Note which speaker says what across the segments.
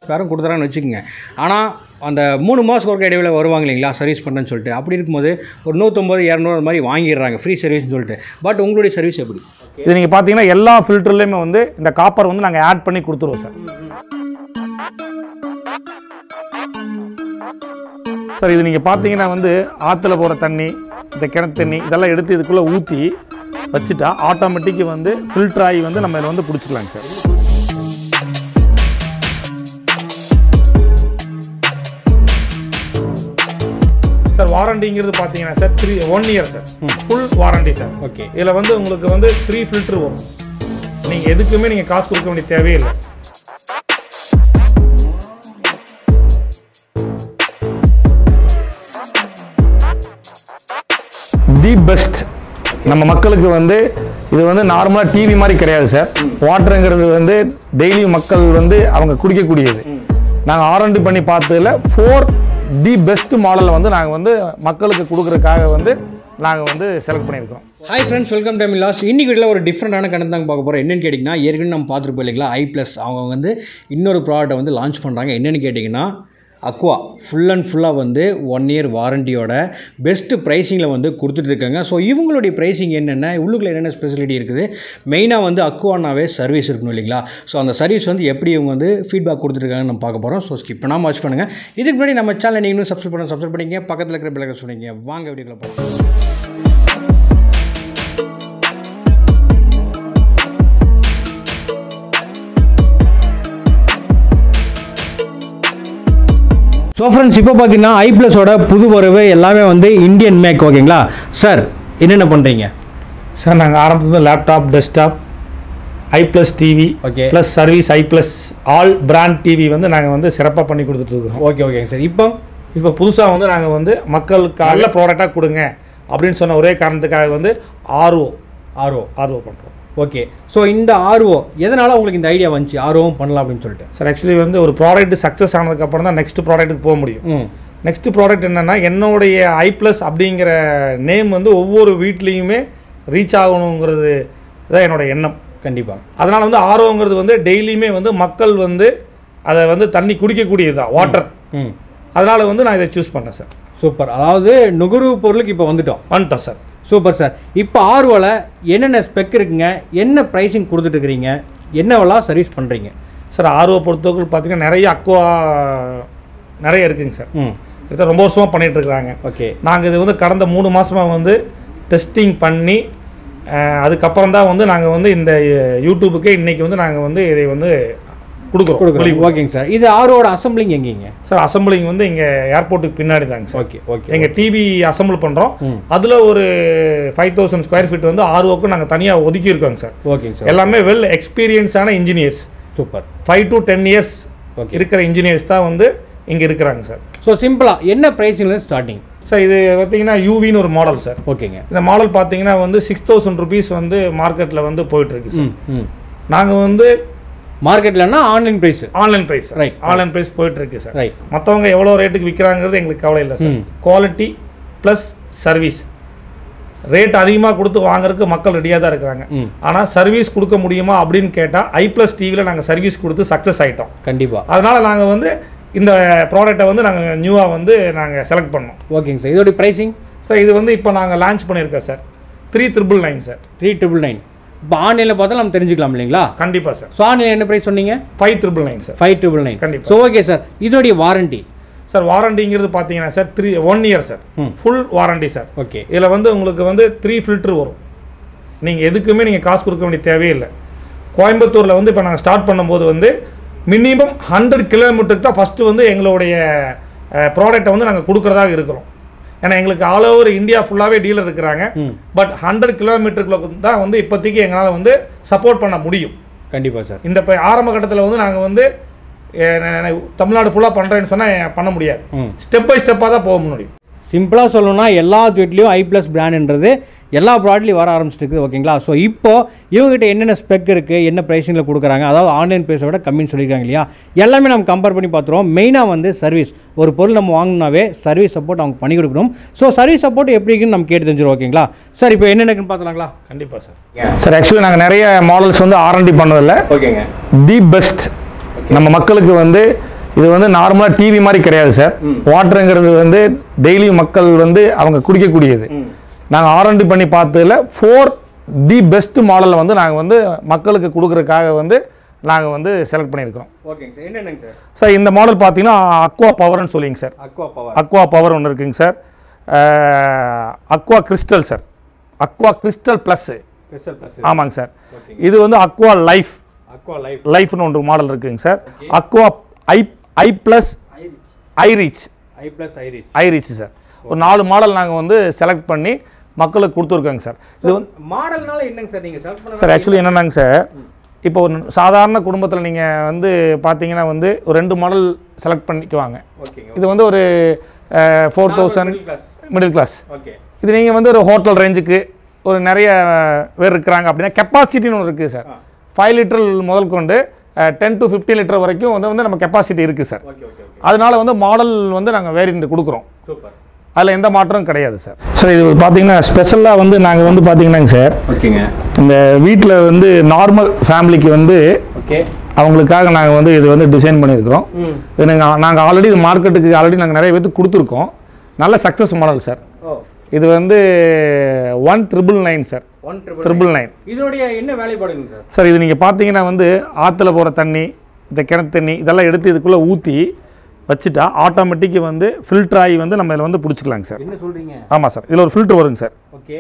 Speaker 1: பேரும் கொடுத்துறாங்கன்னு வச்சுக்கோங்க ஆனால் அந்த மூணு மாதத்துக்கு ஒரு இடைவேளை வருவாங்க இல்லைங்களா சர்வீஸ் பண்ணுறேன்னு சொல்லிட்டு அப்படி இருக்கும்போது ஒரு நூற்றம்பது இரநூறு அது மாதிரி வாங்கிடுறாங்க ஃப்ரீ சர்வீஸ்னு சொல்லிட்டு பட் உங்களுடைய சர்வீஸ் எப்படி
Speaker 2: இது நீங்கள் பார்த்தீங்கன்னா எல்லா ஃபில்டர்லேயுமே வந்து இந்த காப்பர் வந்து நாங்கள் ஆட் பண்ணி கொடுத்துருவோம் சார் சார் இது நீங்கள் பார்த்தீங்கன்னா வந்து ஆற்றுல போகிற தண்ணி இந்த கிணத்து தண்ணி இதெல்லாம் எடுத்து இதுக்குள்ளே ஊற்றி வச்சுட்டா ஆட்டோமேட்டிக்கு வந்து ஃபில்டர் ஆகி வந்து நம்ம இதை வந்து பிடிச்சிக்கலாங்க சார் சார் வாரண்டிங்கிறது பார்த்தீங்கன்னா sir three one year sir full warranty sir
Speaker 1: okay
Speaker 2: இதில் வந்து உங்களுக்கு வந்து த்ரீ ஃபில்டர் வரும் நீங்கள் எதுக்குமே நீங்கள் காசு கொடுக்க வேண்டிய தேவையில்லை தி பெஸ்ட் நம்ம மக்களுக்கு வந்து இது வந்து நார்மலாக டிவி மாதிரி கிடையாது சார் வாட்டருங்கிறது வந்து டெய்லி மக்கள் வந்து அவங்க குடிக்கக்கூடியது நாங்கள் ஆர்என்டி பண்ணி பார்த்ததுல ஃபோர் தி பெஸ்ட் மாடலில் வந்து நாங்கள் வந்து மக்களுக்கு கொடுக்குறதுக்காக வந்து நாங்கள் வந்து செலக்ட் பண்ணியிருக்கோம்
Speaker 1: hi friends welcome time loss இன்னைக்கு வீட்டில் ஒரு டிஃப்ரெண்டான கண்டென்ட் தாங்க பார்க்க போகிறோம் என்னென்னு கேட்டிங்கன்னா ஏற்கனவே நம்ம பார்த்துருப்போம் இல்லைங்களா ஐ ப்ளஸ் அவங்க வந்து இன்னொரு ப்ராடக்ட்டை வந்து லான்ச் பண்ணுறாங்க என்னென்னு கேட்டிங்கன்னா அக்வா ஃபுல் அண்ட் ஃபுல்லாக வந்து ஒன் இயர் வாரண்டியோட பெஸ்ட்டு ப்ரைஸிங்கில் வந்து கொடுத்துட்ருக்காங்க ஸோ இவங்களுடைய ப்ரைஸிங் என்னென்ன உள்ளுக்குள்ள என்னென்ன ஸ்பெசிலிட்டி இருக்குது மெயினாக வந்து அக்வானாவே சர்வீஸ் இருக்கணும் இல்லைங்களா ஸோ அந்த சர்வீஸ் வந்து எப்படி இவங்க வந்து ஃபீட்பேக் கொடுத்துருக்காங்கன்னு நம்ம பார்க்க போகிறோம் ஸோ ஸ்கிப் பண்ணாமல் வாட்ச் பண்ணுங்கள் இதுக்கு முன்னாடி நம்ம சேனல் நீங்கள் இன்னும் சப்ஸ்கிரைப் பண்ண சப்ஸ்கிரைப் பண்ணிங்க பக்கத்தில் இருக்கிற பிள்ளைங்க சொன்னீங்க வாங்க வீடியோக்குள்ள போகலாம் ஸோ ஃப்ரெண்ட்ஸ் இப்போ பார்த்தீங்கன்னா ஐ ப்ளஸோட புது வரவு எல்லாமே வந்து இந்தியன் மேக் ஓகேங்களா சார் என்னென்ன பண்ணுறீங்க
Speaker 2: சார் நாங்கள் ஆரம்பத்துல laptop desktop I plus TV
Speaker 1: Okay.
Speaker 2: Plus service I plus all brand TV வந்து நாங்கள் வந்து சிறப்பாக பண்ணி கொடுத்துட்ருக்குறோம்
Speaker 1: ஓகே ஓகேங்க சார் இப்போ
Speaker 2: இப்போ புதுசாக வந்து நாங்கள் வந்து மக்களுக்கு நல்ல ப்ராடக்டாக கொடுங்க அப்படின்னு சொன்ன ஒரே காரணத்துக்காக வந்து ஆர்ஓ
Speaker 1: ஆர்ஓ
Speaker 2: ஆர்ஓ பண்ணுறோம்
Speaker 1: ஓகே ஸோ இந்த ஆர்ஓ எதனால் உங்களுக்கு இந்த ஐடியா வந்துச்சு ஆர்ஓவும் பண்ணலாம் அப்படின்னு சொல்லிட்டு
Speaker 2: சார் ஆக்சுவலி வந்து ஒரு ப்ராடக்ட் சக்ஸஸ் ஆனதுக்கப்புறம் தான் நெக்ஸ்ட் ப்ராடக்ட்டுக்கு போக முடியும்
Speaker 1: ம்
Speaker 2: நெக்ஸ்ட் ப்ராடக்ட் என்னென்னா என்னுடைய ஐ ப்ளஸ் அப்படிங்கிற நேம் வந்து ஒவ்வொரு வீட்லேயுமே ரீச் ஆகணுங்கிறது தான் என்னோட எண்ணம்
Speaker 1: கண்டிப்பாக
Speaker 2: அதனால் வந்து ஆர்ஓங்கிறது வந்து டெய்லியுமே வந்து மக்கள் வந்து அதை வந்து தண்ணி குடிக்கக்கூடியது தான் வாட்டர்
Speaker 1: ம்
Speaker 2: அதனால் வந்து நான் இதை சூஸ் பண்ணேன் சார்
Speaker 1: சூப்பர் அதாவது நுகர்வு பொருளுக்கு இப்போ வந்துட்டோம்
Speaker 2: வந்துட்டேன் சார்
Speaker 1: சூப்பர் சார் இப்போ ஆர்ஓவில் என்னென்ன ஸ்பெக் இருக்குங்க என்ன ப்ரைஸிங் கொடுத்துட்ருக்கிறீங்க என்னவெல்லாம் சர்வீஸ் பண்ணுறீங்க
Speaker 2: சார் ஆர்ஓ பொறுத்தவரைக்கும் பார்த்தீங்கன்னா நிறைய அக்வா நிறைய இருக்குங்க சார்
Speaker 1: ம்
Speaker 2: இதை ரொம்ப வருஷமாக பண்ணிட்டு இருக்கிறாங்க
Speaker 1: ஓகே
Speaker 2: நாங்கள் இது வந்து கடந்த மூணு மாதமாக வந்து டெஸ்டிங் பண்ணி அஹ், அதுக்கப்புறம் தான் வந்து நாங்கள் வந்து இந்த அஹ், யூடியூபுக்கே இன்றைக்கி வந்து நாங்கள் வந்து இதை வந்து கொடுக்குறோம்
Speaker 1: கொடுக்குறோம்
Speaker 2: வெளி-
Speaker 1: ஓகேங்க சார் இது ஆர்ஓட அசம்பிளிங் எங்கேங்க
Speaker 2: சார் அசம்பிளிங் வந்து இங்கே ஏர்போர்ட்டுக்கு பின்னாடி தாங்க சார்
Speaker 1: ஓகே ஓகே
Speaker 2: எங்கள் டிவி அசம்பிள் பண்ணுறோம்
Speaker 1: ம்.
Speaker 2: அதில் ஒரு ஃபைவ் தௌசண்ட் ஸ்கொயர் ஃபீட் வந்து ஆர்ஓக்கு நாங்கள் தனியாக ஒதுக்கி இருக்கோங்க சார்
Speaker 1: ஓகேங்க சார்
Speaker 2: எல்லாமே வெல் எக்ஸ்பீரியன்ஸான engineers
Speaker 1: super
Speaker 2: five to ten years
Speaker 1: Okay.
Speaker 2: இருக்கிற இன்ஜினியர்ஸ் தான் வந்து இங்கே இருக்கிறாங்க சார்
Speaker 1: ஸோ சிம்பிளாக என்ன ப்ரைஸிங்லேருந்து ஸ்டார்டிங்
Speaker 2: சார் இது பார்த்தீங்கன்னா யூவின்னு ஒரு மாடல் சார்
Speaker 1: ஓகேங்க
Speaker 2: இந்த மாடல் பார்த்தீங்கன்னா வந்து சிக்ஸ் தௌசண்ட் ருபீஸ் வந்து மார்க்கெட்டில் வந்து போயிட்டுருக்கு சார்
Speaker 1: ம் ம்
Speaker 2: நாங்கள் வந்து
Speaker 1: மார்க்கெட்லன்னா online price
Speaker 2: online price
Speaker 1: Right.
Speaker 2: Online price போயிட்டுருக்கு சார்
Speaker 1: ரைட்
Speaker 2: மற்றவங்க எவ்வளோ ரேட்டுக்கு விற்கிறாங்கிறது எங்களுக்கு கவலை இல்லை சார்
Speaker 1: ம்.
Speaker 2: குவாலிட்டி ப்ளஸ் சர்வீஸ் ரேட் அதிகமாக கொடுத்து வாங்குறதுக்கு மக்கள் ரெடியாக தான் இருக்கிறாங்க
Speaker 1: ம்
Speaker 2: ஆனால் சர்வீஸ் கொடுக்க முடியுமா அப்படின்னு கேட்டால் ஐ ப்ளஸ் டிவியில் நாங்கள் சர்வீஸ் கொடுத்து சக்ஸஸ் ஆகிட்டோம்
Speaker 1: கண்டிப்பாக
Speaker 2: அதனால் நாங்கள் வந்து இந்த ப்ராடக்ட்டை வந்து நாங்கள் நியூவாக வந்து நாங்கள் செலக்ட் பண்ணோம்
Speaker 1: ஓகேங்க சார் இதோட ப்ரைஸிங்
Speaker 2: சார் இது வந்து இப்போ நாங்கள் லான்ச் பண்ணியிருக்கோம் sir three triple nine sir
Speaker 1: three triple nine இப்போ ஆன்லைனில் பார்த்தா நம்ம தெரிஞ்சுக்கலாம் இல்லைங்களா
Speaker 2: கண்டிப்பாக சார்
Speaker 1: ஸோ ஆன்லைன் என்ன ப்ரைஸ் சொன்னீங்க
Speaker 2: five triple nine sir
Speaker 1: five triple nine
Speaker 2: கண்டிப்பா.
Speaker 1: ஸோ ஓகே சார் இதோடைய வாரண்டி
Speaker 2: சார் வாரண்டிங்கிறது பார்த்தீங்கன்னா sir three one year sir
Speaker 1: ம்.
Speaker 2: ஃபுல் வாரண்டி சார்
Speaker 1: ஓகே
Speaker 2: இதில் வந்து உங்களுக்கு வந்து த்ரீ ஃபில்டர் வரும் நீங்கள் எதுக்குமே நீங்கள் காசு கொடுக்க வேண்டிய தேவையில்லை கோயம்புத்தூரில் வந்து இப்போ நாங்கள் ஸ்டார்ட் பண்ணும்போது வந்து மினிமம் ஹண்ட்ரட் கிலோமீட்டருக்கு தான் ஃபஸ்ட்டு வந்து எங்களுடைய ப்ராடக்ட்டை வந்து நாங்கள் கொடுக்குறதாக இருக்கிறோம் ஏன்னா எங்களுக்கு ஆல் ஓவர் இந்தியா ஃபுல்லாகவே டீலர் இருக்கிறாங்க
Speaker 1: ம்
Speaker 2: பட் ஹண்ட்ரட் கிலோமீட்டருக்குள்ள தான் வந்து இப்போதைக்கு எங்களால் வந்து சப்போர்ட் பண்ண முடியும்
Speaker 1: கண்டிப்பாக சார்
Speaker 2: இந்த இப்போ ஆரம்ப கட்டத்தில் வந்து நாங்கள் வந்து அஹ், நான் நான் தமிழ்நாடு ஃபுல்லாக பண்ணுறேன்னு சொன்னால் பண்ண முடியாது
Speaker 1: ம்
Speaker 2: ஸ்டெப் பை ஸ்டெப்பாக தான் போக முடியும்
Speaker 1: சிம்பிளாக சொல்லணும்னா எல்லா வீட்லேயும் ஐ ப்ளஸ் பிராண்டுன்றது எல்லா ப்ராட்லேயும் வர ஆரம்பிச்சிருக்கு ஓகேங்களா ஸோ இப்போ இவங்ககிட்ட என்னென்ன ஸ்பெக் இருக்குது என்ன ப்ரைஸிங்கில் கொடுக்குறாங்க அதாவது ஆன்லைன் ப்ரைஸை விட கம்மின்னு சொல்லியிருக்காங்க இல்லையா எல்லாமே நம்ம கம்பேர் பண்ணி பார்த்துருவோம் மெயினாக வந்து சர்வீஸ் ஒரு பொருள் நம்ம வாங்கினாவே சர்வீஸ் சப்போர்ட் அவங்க பண்ணி கொடுக்கணும் ஸோ சர்வீஸ் சப்போர்ட் எப்படி இருக்குன்னு நம்ம கேட்டு தெரிஞ்சிடும் ஓகேங்களா சார் இப்போ என்னென்னு பார்த்துலாங்களா
Speaker 2: கண்டிப்பாக சார் சார் ஆக்சுவலி நாங்கள் நிறைய மாடல்ஸ் வந்து ஆர்என்டி பண்ணதில்ல
Speaker 1: ஓகேங்க
Speaker 2: தி பெஸ்ட் நம்ம மக்களுக்கு வந்து இது வந்து நார்மலாக டிவி மாதிரி கிடையாது சார் வாட்டருங்கிறது வந்து டெய்லி மக்கள் வந்து அவங்க குடிக்கக்கூடியது
Speaker 1: ம்
Speaker 2: நாங்கள் ஆர்என்டி பண்ணி பார்த்ததுல ஃபோர் தி பெஸ்ட் மாடலில் வந்து நாங்கள் வந்து மக்களுக்கு கொடுக்குறதுக்காக வந்து நாங்கள் வந்து செலக்ட் பண்ணியிருக்கிறோம்
Speaker 1: ஓகேங்க சார் என்னென்னங்க சார்
Speaker 2: சார் இந்த மாடல் பார்த்தீங்கன்னா அக்வா பவர்னு சொல்லிங்க sir
Speaker 1: aqua power
Speaker 2: aqua power ஒன்று இருக்குங்க sir aqua crystal sir aqua crystal plus
Speaker 1: special plus
Speaker 2: ஆமாங்க சார்
Speaker 1: ஓகே
Speaker 2: இது வந்து அக்வா லைஃப்
Speaker 1: அக்வா லைஃப்
Speaker 2: லைஃப்னு ஒன்று மாடல் இருக்குங்க sir aqua I I plus I reach
Speaker 1: I plus I reach
Speaker 2: I reach sir ஒரு நாலு மாடல் நாங்கள் வந்து செலக்ட் பண்ணி மக்களுக்கு கொடுத்துருக்கோங்க சார் இது வந்து
Speaker 1: மாடல்னால என்னங்க சார் நீங்க செலக்ட் பண்ண
Speaker 2: சார் ஆக்சுவலி என்னென்னாங்க சார் இப்போ ஒரு சாதாரண குடும்பத்தில் நீங்கள் வந்து பார்த்தீங்கன்னா வந்து ஒரு ரெண்டு மாடல் செலக்ட் பண்ணிக்குவாங்க
Speaker 1: ஓகேங்க
Speaker 2: இது வந்து ஒரு four thousand
Speaker 1: middle class
Speaker 2: middle class
Speaker 1: okay
Speaker 2: இது நீங்கள் வந்து ஒரு ஹோட்டல் ரேஞ்சுக்கு ஒரு நிறைய பேர் இருக்கிறாங்க அப்படின்னா கெப்பாசிட்டின்னு ஒன்று இருக்குது சார்
Speaker 1: ஆ.
Speaker 2: ஃபைவ் லிட்டர் முதல் கொண்டு டென் டு 15 லிட்டர் வரைக்கும் வந்து வந்து நம்ம கெப்பாசிட்டி இருக்குது சார்
Speaker 1: ஓகே ஓகே ஓகே
Speaker 2: அதனால வந்து மாடல் வந்து நாங்கள் வேரியண்ட் கொடுக்குறோம்
Speaker 1: சூப்பர்
Speaker 2: அதில் எந்த மாற்றமும் கிடையாது சார் சார் இது பார்த்தீங்கன்னா ஸ்பெஷலாக வந்து நாங்கள் வந்து பார்த்தீங்கன்னாங்க சார்
Speaker 1: ஓகேங்க
Speaker 2: இந்த வீட்டில் வந்து நார்மல் ஃபேமிலிக்கு வந்து
Speaker 1: ஓகே
Speaker 2: அவங்களுக்காக நாங்கள் வந்து இது வந்து டிசைன் பண்ணியிருக்கிறோம்
Speaker 1: ம்
Speaker 2: இது நாங்கள் நாங்கள் ஆல்ரெடி இது மார்க்கெட்டுக்கு ஆல்ரெடி நாங்கள் நிறைய பேருக்கு கொடுத்துருக்கோம் நல்ல சக்ஸஸ் மாடல் சார்
Speaker 1: ஓ
Speaker 2: இது வந்து one triple nine sir
Speaker 1: one triple
Speaker 2: triple nine
Speaker 1: இதனுடைய என்ன வேலைப்பாடுங்க சார்
Speaker 2: சார் இது நீங்கள் பார்த்தீங்கன்னா வந்து ஆற்றுல போகிற தண்ணி இந்த கிணத்து தண்ணி இதெல்லாம் எடுத்து இதுக்குள்ளே ஊற்றி வச்சுட்டா ஆட்டோமேட்டிக் வந்து ஃபில்டர் ஆகி வந்து நம்ம இதில் வந்து பிடிச்சிக்கலாங்க சார்
Speaker 1: என்ன சொல்றீங்க
Speaker 2: ஆமாம் சார் இதில் ஒரு ஃபில்டர் வருங்க சார்
Speaker 1: ஓகே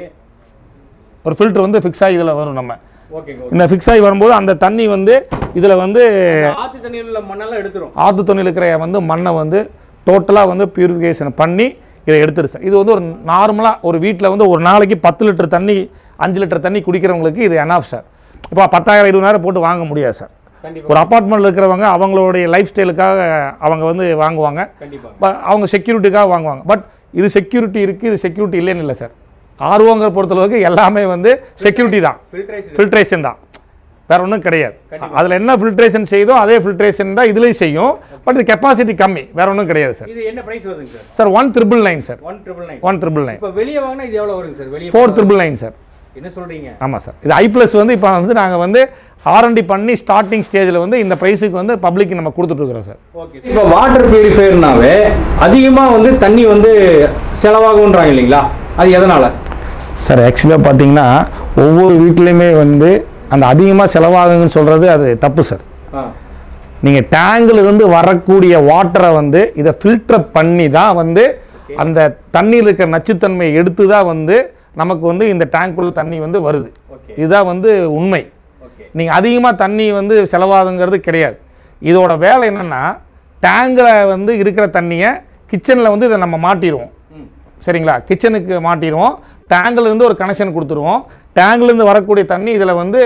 Speaker 2: ஒரு ஃபில்டர் வந்து ஃபிக்ஸ் ஆகி இதில் வரும் நம்ம
Speaker 1: ஓகேங்க ஓகே
Speaker 2: இந்த ஃபிக்ஸ் ஆகி வரும்போது அந்த தண்ணி வந்து இதில் வந்து
Speaker 1: ஆத்து தண்ணியில் உள்ள மண்ணெல்லாம் எடுத்துரும்
Speaker 2: ஆற்று தண்ணியில் இருக்கிற வந்து மண்ணை வந்து டோட்டலாக வந்து பியூரிஃபிகேஷன் பண்ணி இதை எடுத்துரு சார் இது வந்து ஒரு நார்மலாக ஒரு வீட்டில் வந்து ஒரு நாளைக்கு பத்து லிட்டர் தண்ணி அஞ்சு லிட்டர் தண்ணி குடிக்கிறவங்களுக்கு இது எனாஃப் சார் இப்போ பத்தாயிரம் இருபதாயிரம் போட்டு வாங்க முடியாது சார்
Speaker 1: கண்டிப்பா
Speaker 2: ஒரு அப்பார்ட்மெண்ட்டில் இருக்கிறவங்க அவங்களுடைய லைஃப் ஸ்டைலுக்காக அவங்க வந்து வாங்குவாங்க
Speaker 1: கண்டிப்பா
Speaker 2: ப- அவங்க செக்யூரிட்டிக்காக வாங்குவாங்க பட் இது செக்யூரிட்டி இருக்குது இது செக்யூரிட்டி இல்லைன்னு இல்லை சார் ஆர்வங்கிற பொறுத்தளவுக்கு எல்லாமே வந்து செக்யூரிட்டி தான்
Speaker 1: ஃபில்ட்ரேஷன்
Speaker 2: ஃபில்ட்ரேஷன் தான் வேற ஒன்றும் கிடையாது
Speaker 1: கண்டிப்பா.
Speaker 2: அதில் என்ன ஃபில்ட்ரேஷன் செய்தோ அதே ஃபில்ட்ரேஷன் தான் இதுலேயும் செய்யும் பட் இது கெப்பாசிட்டி கம்மி வேற ஒன்றும் கிடையாது சார்
Speaker 1: இது என்ன பிரைஸ் வருதுங்க sir
Speaker 2: sir one triple nine sir
Speaker 1: one triple nine
Speaker 2: one triple nine
Speaker 1: இப்போ வெளியே வாங்கினா இது எவ்வளோ வருங்க சார் வெளியே
Speaker 2: ஃபோர் ட்ரிபிள் நைன் சார்
Speaker 1: என்ன சொல்றீங்க
Speaker 2: ஆமாம் சார் இது ஐ ப்ளஸ் வந்து இப்போ வந்து நாங்கள் வந்து ஆர்என்டி பண்ணி ஸ்டார்டிங் ஸ்டேஜில் வந்து இந்த ப்ரைஸுக்கு வந்து பப்ளிக் நம்ம கொடுத்துட்ருக்குறோம் சார்
Speaker 1: ஓகே இப்போ வாட்டர் பியூரிஃபையர்னாவே அதிகமாக வந்து தண்ணி வந்து செலவாகுன்றாங்க இல்லைங்களா அது எதனால
Speaker 2: சார் ஆக்சுவலாக பார்த்தீங்கன்னா ஒவ்வொரு வீட்லேயுமே வந்து அந்த அதிகமாக செலவாகுங்கன்னு சொல்கிறது அது தப்பு சார்
Speaker 1: ஆ
Speaker 2: நீங்கள் டேங்கில் இருந்து வரக்கூடிய வாட்டரை வந்து இதை ஃபில்டர் பண்ணி தான் வந்து அந்த தண்ணியில் இருக்கிற நச்சுத்தன்மையை எடுத்து தான் வந்து நமக்கு வந்து இந்த டேங்க்குள்ள தண்ணி வந்து வருது
Speaker 1: ஓகே
Speaker 2: இதுதான் வந்து உண்மை
Speaker 1: ஓகே
Speaker 2: நீங்கள் அதிகமாக தண்ணி வந்து செலவாகுங்கிறது கிடையாது இதோட வேலை என்னென்னா டேங்கில் வந்து இருக்கிற தண்ணியை கிச்சனில் வந்து இதை நம்ம மாட்டிடுவோம்
Speaker 1: ம்
Speaker 2: சரிங்களா கிச்சனுக்கு மாட்டிடுவோம் டேங்கில் இருந்து ஒரு கனெக்ஷன் கொடுத்துருவோம் டேங்க்ல இருந்து வரக்கூடிய தண்ணி இதில் வந்து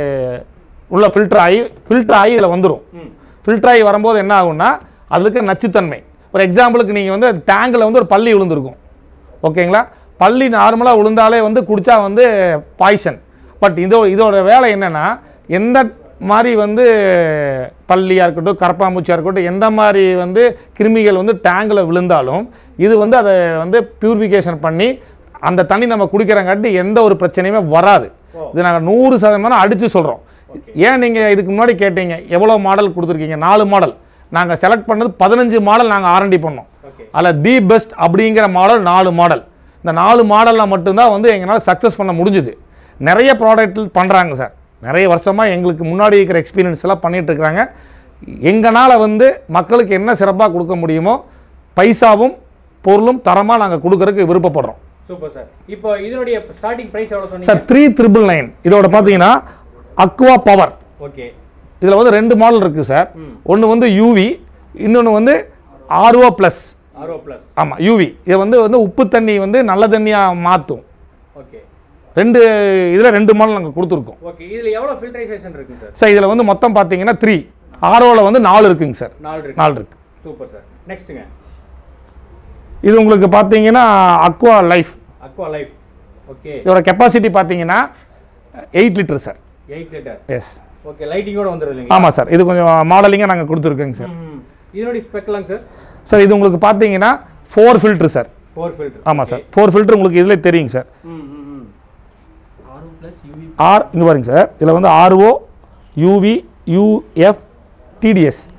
Speaker 2: உள்ள ஃபில்டர் ஆகி ஃபில்டர் ஆகி இதில் வந்துடும்
Speaker 1: ம்
Speaker 2: ஃபில்டர் ஆகி வரும்போது என்ன ஆகும்னா அதுல இருக்க நச்சுத்தன்மை ஒரு எக்ஸாம்பிளுக்கு நீங்கள் வந்து டேங்கில் வந்து ஒரு பள்ளி விழுந்திருக்கும் ஓகேங்களா பள்ளி நார்மலாக விழுந்தாலே வந்து குடித்தா வந்து பாய்சன் பட் இதோ இதோட வேலை என்னென்னா எந்த மாதிரி வந்து பள்ளியாக இருக்கட்டும் கரப்பாம்பூச்சியாக இருக்கட்டும் எந்த மாதிரி வந்து கிருமிகள் வந்து டேங்கில் விழுந்தாலும் இது வந்து அதை வந்து பியூரிஃபிகேஷன் பண்ணி அந்த தண்ணி நம்ம குடிக்கிறங்காட்டி எந்த ஒரு பிரச்சனையுமே வராது இது நாங்கள் நூறு சதவீதம் அடித்து சொல்கிறோம் ஏன் நீங்கள் இதுக்கு முன்னாடி கேட்டீங்க எவ்வளோ மாடல் கொடுத்துருக்கீங்க நாலு மாடல் நாங்கள் செலக்ட் பண்ணது பதினஞ்சு மாடல் நாங்கள் ஆர்என்டி பண்ணோம்
Speaker 1: ஓகே
Speaker 2: அதில் தி பெஸ்ட் அப்படிங்கிற மாடல் நாலு மாடல் இந்த நாலு மாடலில் மட்டும்தான் வந்து எங்களால் சக்ஸஸ் பண்ண முடிஞ்சுது நிறைய ப்ராடக்ட் பண்ணுறாங்க சார் நிறைய வருஷமாக எங்களுக்கு முன்னாடி இருக்கிற எக்ஸ்பீரியன்ஸ் எல்லாம் பண்ணிட்டு இருக்கிறாங்க எங்களால் வந்து மக்களுக்கு என்ன சிறப்பாக கொடுக்க முடியுமோ பைசாவும் பொருளும் தரமாக நாங்கள் கொடுக்கறதுக்கு விருப்பப்படுறோம்
Speaker 1: சூப்பர் சார் இப்போ இதனுடைய ஸ்டார்டிங் பிரைஸ் எவ்வளோ சொன்னீங்க
Speaker 2: சார் த்ரீ த்ரிபிள் நைன் இதோட பார்த்தீங்கன்னா அக்வா பவர்
Speaker 1: ஓகே
Speaker 2: இதில் வந்து ரெண்டு மாடல் இருக்குது சார்
Speaker 1: ம்.
Speaker 2: ஒன்று வந்து யூவி இன்னொன்று வந்து ஆர்ஓ ப்ளஸ்
Speaker 1: ஆர்ஓ ப்ளஸ்
Speaker 2: ஆமாம் யூவி இது வந்து வந்து உப்பு தண்ணி வந்து நல்ல தண்ணியாக மாற்றும்
Speaker 1: ஓகே
Speaker 2: ரெண்டு இதில் ரெண்டு மாடல் நாங்கள் கொடுத்துருக்கோம்
Speaker 1: ஓகே இதில் எவ்வளோ ஃபில்ட்ரைசேஷன் இருக்குங்க சார்
Speaker 2: சார் இதில் வந்து மொத்தம் பார்த்தீங்கன்னா த்ரீ ஆர்ஓவில் வந்து நாலு இருக்குங்க சார்
Speaker 1: நாலு இருக்கு
Speaker 2: நாலு இருக்கு
Speaker 1: சூப்பர் சார் நெக்ஸ்ட்டுங்க
Speaker 2: இது உங்களுக்கு பார்த்தீங்கன்னா Aqua Life
Speaker 1: Aqua Life okay
Speaker 2: இதோட கெப்பாசிட்டி பார்த்தீங்கன்னா eight litre sir
Speaker 1: eight litre
Speaker 2: yes
Speaker 1: okay லைட்டிங்கோட வந்துடுது இல்லைங்களா
Speaker 2: ஆமாம் சார் இது கொஞ்சம் மாடலிங்காக நாங்கள் கொடுத்துருக்கோங்க சார்
Speaker 1: ம். இதனுடைய ஸ்பெக்லாங்க சார்
Speaker 2: சார் இது உங்களுக்கு பார்த்தீங்கன்னா four filter sir
Speaker 1: four filter
Speaker 2: ஆமாம் சார் ஃபோர் ஃபில்ட்ரு உங்களுக்கு இதில் தெரியுங்க சார்
Speaker 1: ம் ம் ம் ஆர்ஓ ப்ளஸ் யூவி
Speaker 2: ஆர் இங்கே பாருங்க சார் இதில் வந்து ஆர்ஓ யூவி யூஎஃப் டிடிஎஸ்
Speaker 1: ம்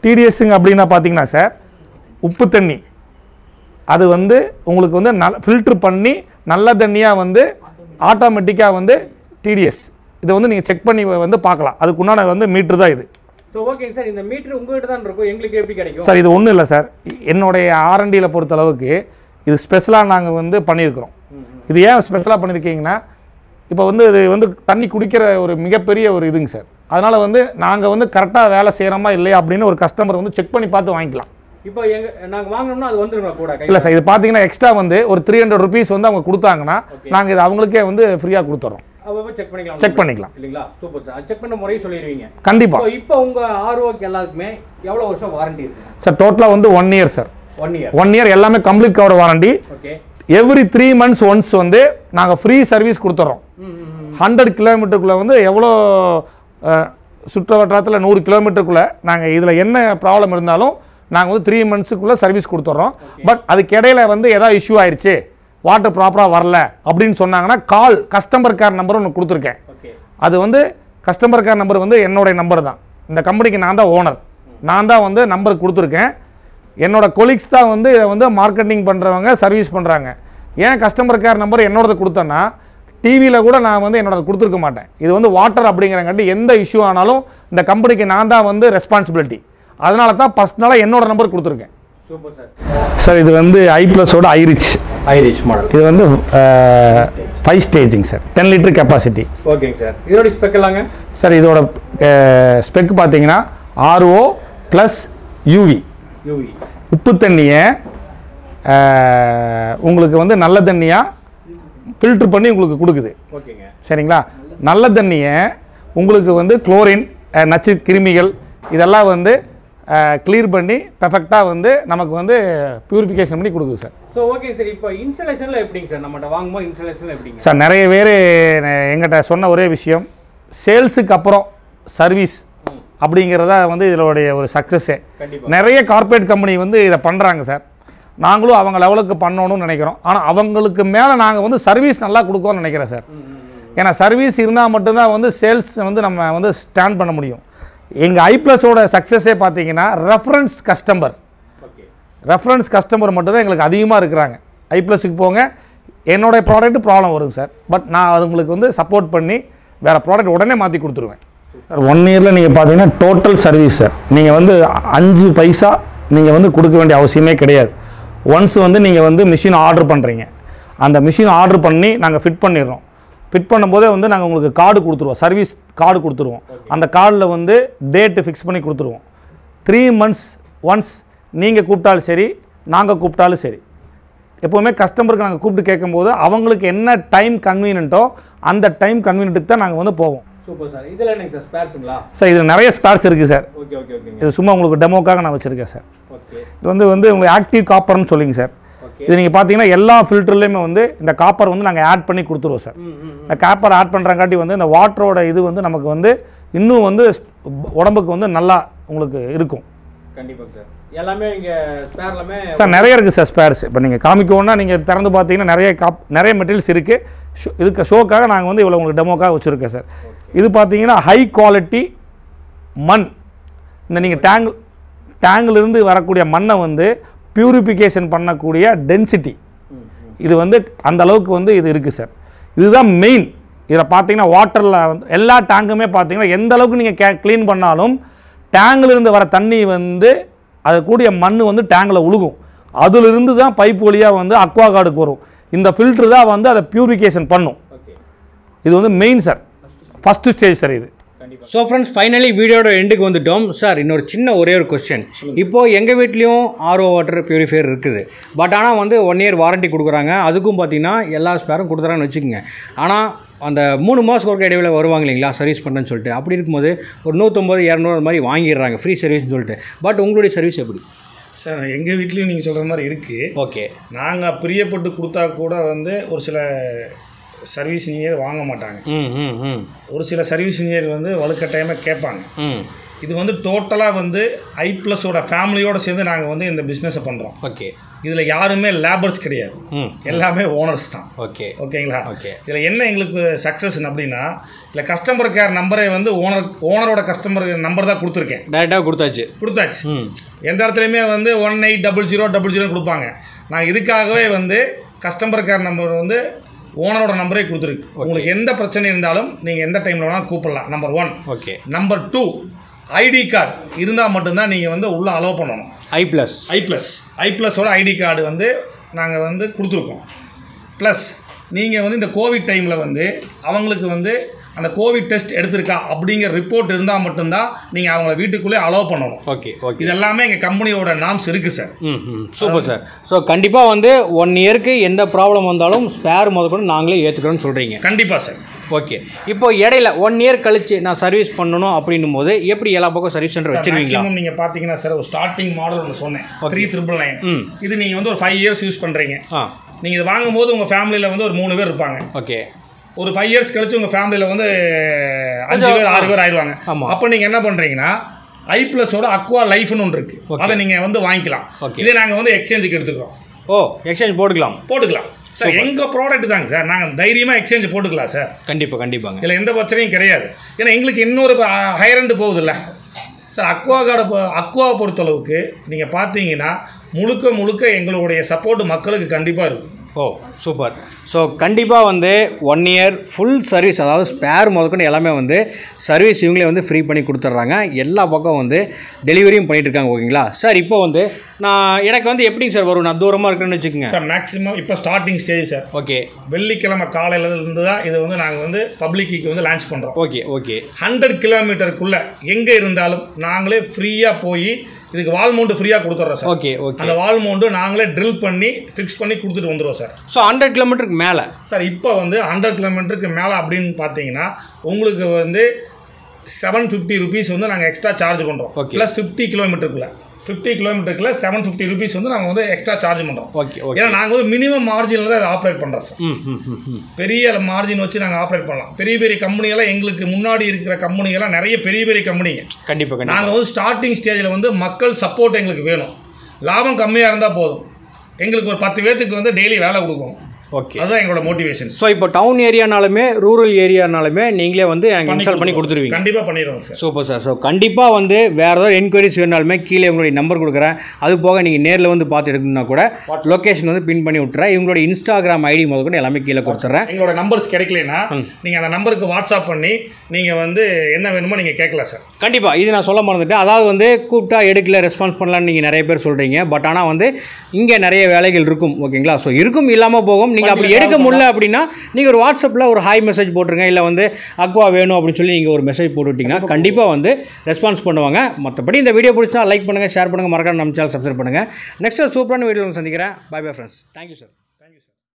Speaker 2: டிடிஎஸ்ங்க அப்படின்னா பார்த்தீங்கன்னா சார் உப்பு தண்ணி அது வந்து உங்களுக்கு வந்து நல் ஃபில்ட்ரு பண்ணி நல்ல தண்ணியாக வந்து ஆட்டோமேட்டிக்காக வந்து டிடிஎஸ் இதை வந்து நீங்கள் செக் பண்ணி வந்து பார்க்கலாம் அதுக்கு உண்டான வந்து மீட்ரு தான் இது
Speaker 1: ஸோ ஓகேங்க சார் இந்த மீட்டர் உங்ககிட்ட தான் இருக்கும் எங்களுக்கு எப்படி கிடைக்கும்
Speaker 2: சார் இது ஒன்றும் இல்லை சார் என்னுடைய ஆர்என்டியில் பொறுத்த அளவுக்கு இது ஸ்பெஷலாக நாங்கள் வந்து பண்ணியிருக்கிறோம் இது ஏன் ஸ்பெஷலாக பண்ணியிருக்கீங்கன்னா இப்போ வந்து இது வந்து தண்ணி குடிக்கிற ஒரு மிகப்பெரிய ஒரு இதுங்க சார் அதனால் வந்து நாங்கள் வந்து கரெக்டாக வேலை செய்கிறோமா இல்லையா அப்படின்னு ஒரு கஸ்டமர் வந்து செக் பண்ணி பார்த்து வாங்கிக்கலாம்
Speaker 1: இப்போ எங்க நாங்க வாங்கினோம்னா அது வந்துருங்களா கூட கை
Speaker 2: இல்லை சார் இது பார்த்தீங்கன்னா எக்ஸ்ட்ரா வந்து ஒரு த்ரீ ஹண்ட்ரட் ருபீஸ் வந்து அவங்க கொடுத்தாங்கன்னா நாங்கள் இது அவங்களுக்கே வந்து ஃப்ரீயாக கொடுத்துறோம்
Speaker 1: அப்போ செக் பண்ணிக்கலாம்
Speaker 2: செக் பண்ணிக்கலாம்
Speaker 1: இல்லைங்களா சூப்பர் சார் செக் பண்ண முறையை சொல்லிடுவீங்க
Speaker 2: கண்டிப்பாக
Speaker 1: ஸோ இப்போ உங்க ஆர்ஓக்கு எல்லாத்துக்குமே எவ்வளோ வருஷம் வாரண்டி இருக்கு
Speaker 2: சார் டோட்டலாக வந்து one year sir
Speaker 1: one year
Speaker 2: one year எல்லாமே complete cover warranty
Speaker 1: okay
Speaker 2: every three months once வந்து நாங்கள் ஃப்ரீ சர்வீஸ் கொடுத்துட்றோம் ஹண்ட்ரட் கிலோமீட்டருக்குள்ளே வந்து எவ்வளோ அஹ், சுற்று வட்டாரத்தில் நூறு கிலோமீட்டருக்குள்ளே நாங்கள் இதில் என்ன ப்ராப்ளம் இருந்தாலும் நாங்கள் வந்து த்ரீ மந்த்ஸுக்குள்ளே சர்வீஸ் கொடுத்துட்றோம் பட் அதுக்கு இடையில வந்து ஏதாவது இஷ்யூ ஆயிடுச்சு வாட்டர் ப்ராப்பராக வரல அப்படின்னு சொன்னாங்கன்னா கால் கஸ்டமர் கேர் நம்பர் ஒன்று கொடுத்துருக்கேன்
Speaker 1: ஓகே
Speaker 2: அது வந்து கஸ்டமர் கேர் நம்பர் வந்து என்னுடைய நம்பர் தான் இந்த கம்பெனிக்கு நான் தான் ஓனர் நான் தான் வந்து நம்பர் கொடுத்துருக்கேன் என்னோட கொலீக்ஸ் தான் வந்து இதை வந்து மார்க்கெட்டிங் பண்ணுறவங்க சர்வீஸ் பண்ணுறாங்க ஏன் கஸ்டமர் கேர் நம்பர் என்னோடது கொடுத்தேன்னா டிவியில் கூட நான் வந்து என்னோட கொடுத்துருக்க மாட்டேன் இது வந்து வாட்டர் அப்படிங்கிறங்காட்டி எந்த இஷ்யூ ஆனாலும் இந்த கம்பெனிக்கு நான் தான் வந்து ரெஸ்பான்சிபிலிட்டி அதனால தான் ஃபஸ்ட் நாளாக என்னோட நம்பர் கொடுத்துருக்கேன்
Speaker 1: சூப்பர் சார்
Speaker 2: சார் இது வந்து ஐ ப்ளஸோட ஐரிச்
Speaker 1: ஐரிஷ் மாடல்
Speaker 2: இது வந்து five staging sir ten litre capacity
Speaker 1: ஓகேங்க சார் இதோட ஸ்பெக் எல்லாங்க
Speaker 2: சார் இதோட ஸ்பெக் பார்த்தீங்கன்னா ஆர்ஓ ப்ளஸ் யூவி
Speaker 1: யூவி
Speaker 2: உப்பு தண்ணியை அஹ், உங்களுக்கு வந்து நல்ல தண்ணியாக ஃபில்ட்ரு பண்ணி உங்களுக்கு கொடுக்குது
Speaker 1: ஓகேங்க
Speaker 2: சரிங்களா நல்ல தண்ணியை உங்களுக்கு வந்து குளோரின் அஹ், நச்சு கிருமிகள் இதெல்லாம் வந்து க்ளியர் பண்ணி பெர்ஃபெக்டாக வந்து நமக்கு வந்து பியூரிஃபிகேஷன் பண்ணி கொடுக்குது சார்
Speaker 1: ஸோ ஓகேங்க சார் இப்போ இன்ஸ்டலேஷனில் எப்படிங்க சார் நம்மகிட்ட வாங்கும்போது இன்ஸ்டலேஷனில் எப்படிங்க
Speaker 2: சார் நிறைய பேர் எங்கிட்ட சொன்ன ஒரே விஷயம் சேல்ஸுக்கு அப்புறம் சர்வீஸ் அப்படிங்கிறதா வந்து இதனுடைய ஒரு சக்ஸஸே
Speaker 1: கண்டிப்பாக
Speaker 2: நிறைய கார்ப்பரேட் கம்பெனி வந்து இதை பண்ணுறாங்க சார் நாங்களும் அவங்க லெவலுக்கு பண்ணணும்னு நினைக்கிறோம் ஆனால் அவங்களுக்கு மேலே நாங்கள் வந்து சர்வீஸ் நல்லா கொடுக்கோம்னு நினைக்கிறேன் சார் ஏன்னா சர்வீஸ் இருந்தால் மட்டும்தான் வந்து சேல்ஸ் வந்து நம்ம வந்து ஸ்டாண்ட் பண்ண முடியும் எங்கள் ஐ ப்ளஸோட சக்ஸஸே பார்த்தீங்கன்னா reference customer
Speaker 1: okay
Speaker 2: reference customer மட்டும்தான் எங்களுக்கு அதிகமாக இருக்கிறாங்க ஐ ப்ளஸுக்கு போங்க என்னோட ப்ராடக்ட் ப்ராப்ளம் வரும் சார் பட் நான் அதுங்களுக்கு வந்து சப்போர்ட் பண்ணி வேறு ப்ராடக்ட் உடனே மாற்றி கொடுத்துருவேன் சார் ஒன் இயரில் நீங்கள் பார்த்தீங்கன்னா டோட்டல் சர்வீஸ் சார் நீங்கள் வந்து அஞ்சு பைசா நீங்கள் வந்து கொடுக்க வேண்டிய அவசியமே கிடையாது ஒன்ஸ் வந்து நீங்கள் வந்து மிஷின் ஆர்டர் பண்ணுறீங்க அந்த மிஷின் ஆர்டர் பண்ணி நாங்கள் ஃபிட் பண்ணிடுறோம் ஃபிட் பண்ணும்போதே வந்து நாங்கள் உங்களுக்கு கார்டு கொடுத்துருவோம் சர்வீஸ் கார்டு கொடுத்துருவோம் அந்த கார்டில் வந்து டேட்டு ஃபிக்ஸ் பண்ணி கொடுத்துருவோம் த்ரீ மந்த்ஸ் ஒன்ஸ் நீங்கள் கூப்பிட்டாலும் சரி நாங்கள் கூப்பிட்டாலும் சரி எப்போவுமே கஸ்டமருக்கு நாங்கள் கூப்பிட்டு கேட்கும்போது அவங்களுக்கு என்ன டைம் கன்வீனியன்ட்டோ அந்த டைம் கன்வீனியன்ட்டுக்கு தான் நாங்கள் வந்து போவோம்
Speaker 1: சூப்பர் சார் இதில் என்னங்க சார் ஸ்பேர்ஸுங்களா
Speaker 2: சார் இது நிறைய ஸ்பேர்ஸ் இருக்குது சார்
Speaker 1: ஓகே ஓகே ஓகேங்க
Speaker 2: இது சும்மா உங்களுக்கு டெமோக்காக நான் வச்சுருக்கேன் சார்
Speaker 1: ஓகே
Speaker 2: இது வந்து வந்து உங்களுக்கு ஆக்டிவ் காப்பர்னு சொல்லிங்க சார்
Speaker 1: ஓகே
Speaker 2: இது நீங்கள் பார்த்தீங்கன்னா எல்லா ஃபில்டர்லேயுமே வந்து இந்த காப்பர் வந்து நாங்கள் ஆட் பண்ணி கொடுத்துருவோம் சார்
Speaker 1: ம் ம்
Speaker 2: இந்த காப்பர் ஆட் பண்ணுறங்காட்டி வந்து இந்த வாட்டரோட இது வந்து நமக்கு வந்து இன்னும் வந்து உடம்புக்கு வந்து நல்லா உங்களுக்கு இருக்கும்
Speaker 1: கண்டிப்பாக சார் எல்லாமே இங்கே ஸ்பேர் எல்லாமே
Speaker 2: சார் நிறைய இருக்குது சார் ஸ்பேர்ஸ் இப்போ நீங்கள் காமிக்கணும்னா நீங்கள் திறந்து பார்த்தீங்கன்னா நிறைய காப் நிறைய மெட்டீரியல்ஸ் இருக்குது இதுக்கு ஷோக்காக நாங்கள் வந்து இவ்வளோ உங்களுக்கு டெமோக்காக வச்சுருக்கேன் சார் இது பார்த்தீங்கன்னா ஹை குவாலிட்டி மண் இந்த நீங்கள் டேங்க் டேங்கிலிருந்து வரக்கூடிய மண்ணை வந்து பியூரிஃபிகேஷன் பண்ணக்கூடிய டென்சிட்டி இது வந்து அந்த அளவுக்கு வந்து இது இருக்குது சார் இதுதான் மெயின் இதில் பார்த்தீங்கன்னா வாட்டரில் வந்து எல்லா டேங்குமே பார்த்தீங்கன்னா எந்த அளவுக்கு நீங்கள் கே க்ளீன் பண்ணாலும் டேங்கில் இருந்து வர தண்ணி வந்து அது கூடிய மண் வந்து டேங்கில் உழுகும் அதிலிருந்து தான் பைப் வழியாக வந்து அக்வா கார்டுக்கு வரும் இந்த ஃபில்ட்ரு தான் வந்து அதை பியூரிஃபிகேஷன் பண்ணும்
Speaker 1: ஓகே
Speaker 2: இது வந்து main sir first stage sir இது
Speaker 1: கண்டிப்பாக ஸோ ஃப்ரெண்ட்ஸ் ஃபைனலி வீடியோட எண்டுக்கு வந்துட்டோம் சார் இன்னொரு சின்ன ஒரே ஒரு கொஸ்டின் இப்போது எங்கள் வீட்லேயும் ஆர்ஓ வாட்டர் பியூரிஃபையர் இருக்குது பட் ஆனால் வந்து ஒன் இயர் வாரண்டி கொடுக்குறாங்க அதுக்கும் பார்த்தீங்கன்னா எல்லா ஸ்பேரும் கொடுத்துறாங்கன்னு வச்சுக்கோங்க ஆனால் அந்த மூணு மாதம் ஒரு இடைவேளை வருவாங்க இல்லைங்களா சர்வீஸ் பண்ணுறேன்னு சொல்லிட்டு அப்படி இருக்கும்போது ஒரு நூற்றம்பது இரநூறு அது மாதிரி வாங்கிடுறாங்க ஃப்ரீ சர்வீஸ்னு சொல்லிட்டு பட் உங்களுடைய சர்வீஸ் எப்படி
Speaker 2: சார் எங்கள் வீட்லேயும் நீங்கள் சொல்கிற மாதிரி இருக்குது
Speaker 1: ஓகே
Speaker 2: நாங்கள் பிரியப்பட்டு கொடுத்தா கூட வந்து ஒரு சில சர்வீஸ் இன்ஜினியர் வாங்க மாட்டாங்க
Speaker 1: ம் ம் ம்
Speaker 2: ஒரு சில சர்வீஸ் இன்ஜினியர் வந்து வலுக்கட்டாயமாக கேட்பாங்க
Speaker 1: ம்
Speaker 3: இது வந்து டோட்டலாக வந்து ஐ ப்ளஸோட ஃபேமிலியோட சேர்ந்து நாங்கள் வந்து இந்த பிஸ்னஸை பண்ணுறோம்
Speaker 1: ஓகே
Speaker 3: இதில் யாருமே லேபர்ஸ் கிடையாது
Speaker 1: ம்
Speaker 3: எல்லாமே ஓனர்ஸ் தான்
Speaker 1: ஓகே
Speaker 3: ஓகேங்களா
Speaker 1: Okay.
Speaker 3: இதில் என்ன எங்களுக்கு சக்ஸஸ் அப்படின்னா இல்லை கஸ்டமர் கேர் நம்பரை வந்து ஓனர் ஓனரோட கஸ்டமர் நம்பர் தான் கொடுத்துருக்கேன்
Speaker 1: டேரெக்டாக கொடுத்தாச்சு
Speaker 3: கொடுத்தாச்சு
Speaker 1: ம்
Speaker 3: எந்த இடத்துலையுமே வந்து one eight double zero double zero கொடுப்பாங்க நான் இதுக்காகவே வந்து கஸ்டமர் கேர் நம்பர் வந்து ஓனரோட நம்பரே கொடுத்துருக்கு உங்களுக்கு எந்த பிரச்சனை இருந்தாலும் நீங்கள் எந்த டைமில் வேணாலும் கூப்பிடலாம் number one
Speaker 1: okay
Speaker 3: number two ID card இருந்தால் மட்டும்தான் நீங்கள் வந்து உள்ளே அலோவ் பண்ணணும்
Speaker 1: I plus
Speaker 3: I plus I ப்ளஸோட ஐடி கார்டு வந்து நாங்கள் வந்து கொடுத்துருக்கோம் ப்ளஸ் நீங்கள் வந்து இந்த கோவிட் டைமில் வந்து அவங்களுக்கு வந்து அந்த கோவிட் டெஸ்ட் எடுத்திருக்கா அப்படிங்கிற ரிப்போர்ட் இருந்தால் மட்டும்தான் நீங்கள் அவங்கள வீட்டுக்குள்ளே அலோவ் பண்ணணும்
Speaker 1: ஓகே ஓகே
Speaker 3: இது எல்லாமே எங்கள் கம்பெனியோட நாம்ஸ் இருக்குது சார்
Speaker 1: ம் ம் சூப்பர் சார் ஸோ கண்டிப்பாக வந்து ஒன் இயருக்கு எந்த ப்ராப்ளம் வந்தாலும் ஸ்பேர் முதற்கொண்டு நாங்களே ஏற்றுக்கிறோன்னு சொல்கிறீங்க
Speaker 3: கண்டிப்பாக சார்
Speaker 1: ஓகே இப்போ இடையில ஒன் இயர் கழிச்சு நான் சர்வீஸ் பண்ணணும் அப்படின்னும் போது எப்படி எல்லா பக்கம் சர்வீஸ் சென்டர் வச்சிருவீங்களா
Speaker 3: மேக்ஸிமம் நீங்கள் பார்த்தீங்கன்னா சார் ஒரு ஸ்டார்டிங் மாடல் ஒன்று சொன்னேன் த்ரீ த்ரிபிள் நைன்
Speaker 1: ம்
Speaker 3: இது நீங்கள் வந்து ஒரு ஃபைவ் இயர்ஸ் யூஸ் பண்ணுறீங்க
Speaker 1: ஆ
Speaker 3: நீங்கள் இது வாங்கும்போது உங்கள் ஃபேமிலியில் வந்து ஒரு மூணு பேர் இருப்பாங்க
Speaker 1: ஓகே
Speaker 3: ஒரு ஃபைவ் இயர்ஸ் கழிச்சு உங்கள் ஃபேமிலியில் வந்து அஞ்சு பேர் ஆறு பேர் ஆயிடுவாங்க
Speaker 1: ஆமா.
Speaker 3: அப்போ நீங்கள் என்ன பண்ணுறீங்கன்னா ஐ ப்ளஸோட அக்வா லைஃப்னு ஒன்று இருக்குது அதை நீங்கள் வந்து வாங்கிக்கலாம்
Speaker 1: Okay.
Speaker 3: இதே நாங்கள் வந்து எக்ஸ்சேஞ்சுக்கு எடுத்துக்கிறோம்
Speaker 1: ஓ எக்ஸ்சேஞ்ச் போட்டுக்கலாம்
Speaker 3: போட்டுக்கலாம் சார் எங்கள் ப்ராடக்ட் தாங்க சார் நாங்கள் தைரியமாக எக்ஸ்சேஞ்ச் போட்டுக்கலாம் சார்
Speaker 1: கண்டிப்பாக கண்டிப்பாங்க
Speaker 3: இதில் எந்த பிரச்சனையும் கிடையாது ஏன்னா எங்களுக்கு இன்னொரு ஹையர் எண்டு போகுதுல்ல சார் அக்வா கார்டை அக்வாவை பொறுத்தளவுக்கு நீங்கள் பார்த்தீங்கன்னா முழுக்க முழுக்க எங்களுடைய சப்போர்ட் மக்களுக்கு கண்டிப்பாக இருக்கும்
Speaker 1: ஓ சூப்பர் ஸோ கண்டிப்பாக வந்து ஒன் இயர் ஃபுல் சர்வீஸ் அதாவது ஸ்பேர் முதற்கொண்டு எல்லாமே வந்து சர்வீஸ் இவங்களே வந்து ஃப்ரீ பண்ணி கொடுத்துட்றாங்க எல்லா பக்கம் வந்து டெலிவரியும் பண்ணிட்டு இருக்காங்க ஓகேங்களா சார் இப்போ வந்து நான் எனக்கு வந்து எப்படிங்க சார் வரும் நான் தூரமாக இருக்கிறேன்னு வச்சுக்கோங்க
Speaker 3: சார் மேக்ஸிமம் இப்போ ஸ்டார்டிங் ஸ்டேஜ் சார்
Speaker 1: ஓகே
Speaker 3: வெள்ளிக்கிழமை காலையில இருந்து தான் இது வந்து நாங்கள் வந்து பப்ளிக்கு வந்து லான்ச் பண்ணுறோம்
Speaker 1: ஓகே ஓகே
Speaker 3: ஹண்ட்ரட் கிலோமீட்டருக்குள்ளே எங்கே இருந்தாலும் நாங்களே ஃப்ரீயாக போய் இதுக்கு வால் மவுண்ட் ஃப்ரீயாக கொடுத்துட்றோம் சார்
Speaker 1: ஓகே ஓகே
Speaker 3: அந்த வால் மவுண்டு நாங்களே ட்ரில் பண்ணி ஃபிக்ஸ் பண்ணி கொடுத்துட்டு வந்துடுவோம் சார்
Speaker 1: ஸோ ஹண்ட்ரட் கிலோமீட்டருக்கு மேலே
Speaker 3: சார் இப்போ வந்து ஹண்ட்ரட் கிலோமீட்டருக்கு மேலே அப்படின்னு பார்த்தீங்கன்னா உங்களுக்கு வந்து செவன் ஃபிஃப்டி ருபீஸ் வந்து நாங்கள் எக்ஸ்ட்ரா சார்ஜ் பண்ணுறோம்
Speaker 1: Okay.
Speaker 3: ப்ளஸ் ஃபிஃப்டி கிலோமீட்டருக்குள்ள ஃபிஃப்டி கிலோமீட்டருக்குள்ள செவன் ஃபிஃப்டி ருபீஸ் வந்து நாங்கள் வந்து எக்ஸ்ட்ரா சார்ஜ் பண்ணுறோம்
Speaker 1: ஓகே ஓகே
Speaker 3: ஏன்னா நாங்கள் வந்து மினிமம் மார்ஜினில் தான் ஆப்ரேட் பண்ணுறோம் சார்
Speaker 1: ம் ம் ம் ம்
Speaker 3: பெரிய மார்ஜின் வச்சு நாங்கள் ஆப்ரேட் பண்ணலாம் பெரிய பெரிய கம்பெனியெல்லாம் எங்களுக்கு முன்னாடி இருக்கிற கம்பெனிகள்லாம் நிறைய பெரிய பெரிய கம்பெனிங்க
Speaker 1: கண்டிப்பாக கண்டிப்பாக
Speaker 3: நாங்கள் வந்து ஸ்டார்டிங் ஸ்டேஜில் வந்து மக்கள் சப்போர்ட் எங்களுக்கு வேணும் லாபம் கம்மியாக இருந்தால் போதும் எங்களுக்கு ஒரு பத்து பேர்த்துக்கு வந்து டெய்லி வேலை கொடுக்கும்
Speaker 1: ஓகே
Speaker 3: அதுதான் எங்களோட மோட்டிவேஷன்ஸ்
Speaker 1: ஸோ இப்போ டவுன் ஏரியானாலுமே ரூரல் ஏரியானாலுமே நீங்களே வந்து அங்கே இன்ஸ்டால் பண்ணி கொடுத்துருவீங்க
Speaker 3: கண்டிப்பாக பண்ணிடுவோம் சார்
Speaker 1: சூப்பர் சார் ஸோ கண்டிப்பாக வந்து வேறு ஏதாவது என்கொயரிஸ் வேணாலுமே கீழே உங்களுடைய நம்பர் கொடுக்குறேன் அது போக நீங்கள் நேரில் வந்து பார்த்து எடுக்கணும்னா கூட லொக்கேஷன் வந்து பின் பண்ணி விட்டுறேன் இவங்களோட இன்ஸ்டாகிராம் ஐடி முதல் கூட எல்லாமே கீழே கொடுத்துட்றேன்
Speaker 3: எங்களோட நம்பர்ஸ் கிடைக்கலனா நீங்கள் அந்த நம்பருக்கு வாட்ஸ்அப் பண்ணி நீங்கள் வந்து என்ன வேணுமோ நீங்கள் கேட்கலாம் சார்
Speaker 1: கண்டிப்பாக இது நான் சொல்ல மறந்துட்டேன் அதாவது வந்து கூப்பிட்டா எடுக்கல ரெஸ்பான்ஸ் பண்ணலாம்னு நீங்கள் நிறைய பேர் சொல்கிறீங்க பட் ஆனால் வந்து இங்கே நிறைய வேலைகள் இருக்கும் ஓகேங்களா ஸோ இருக்கும் இல்லாமல் போகும் நீங்கள் அப்படி எடுக்க முடியல அப்படின்னா நீங்கள் ஒரு வாட்ஸ்அப்பில் ஒரு ஹாய் மெசேஜ் போட்டுருங்க இல்லை வந்து அக்வா வேணும் அப்படின்னு சொல்லி நீங்கள் ஒரு மெசேஜ் போட்டு விட்டிங்கன்னா கண்டிப்பாக வந்து ரெஸ்பான்ஸ் பண்ணுவாங்க மற்றபடி இந்த வீடியோ பிடிச்சா லைக் பண்ணுங்கள் ஷேர் பண்ணுங்கள் மறக்காம நம்ம சேனல் சப்ஸ்கிரைப் பண்ணுங்கள் நெக்ஸ்ட் சூப்பரான வீடியோ சந்திக்கிறேன் bye bye friends thank you sir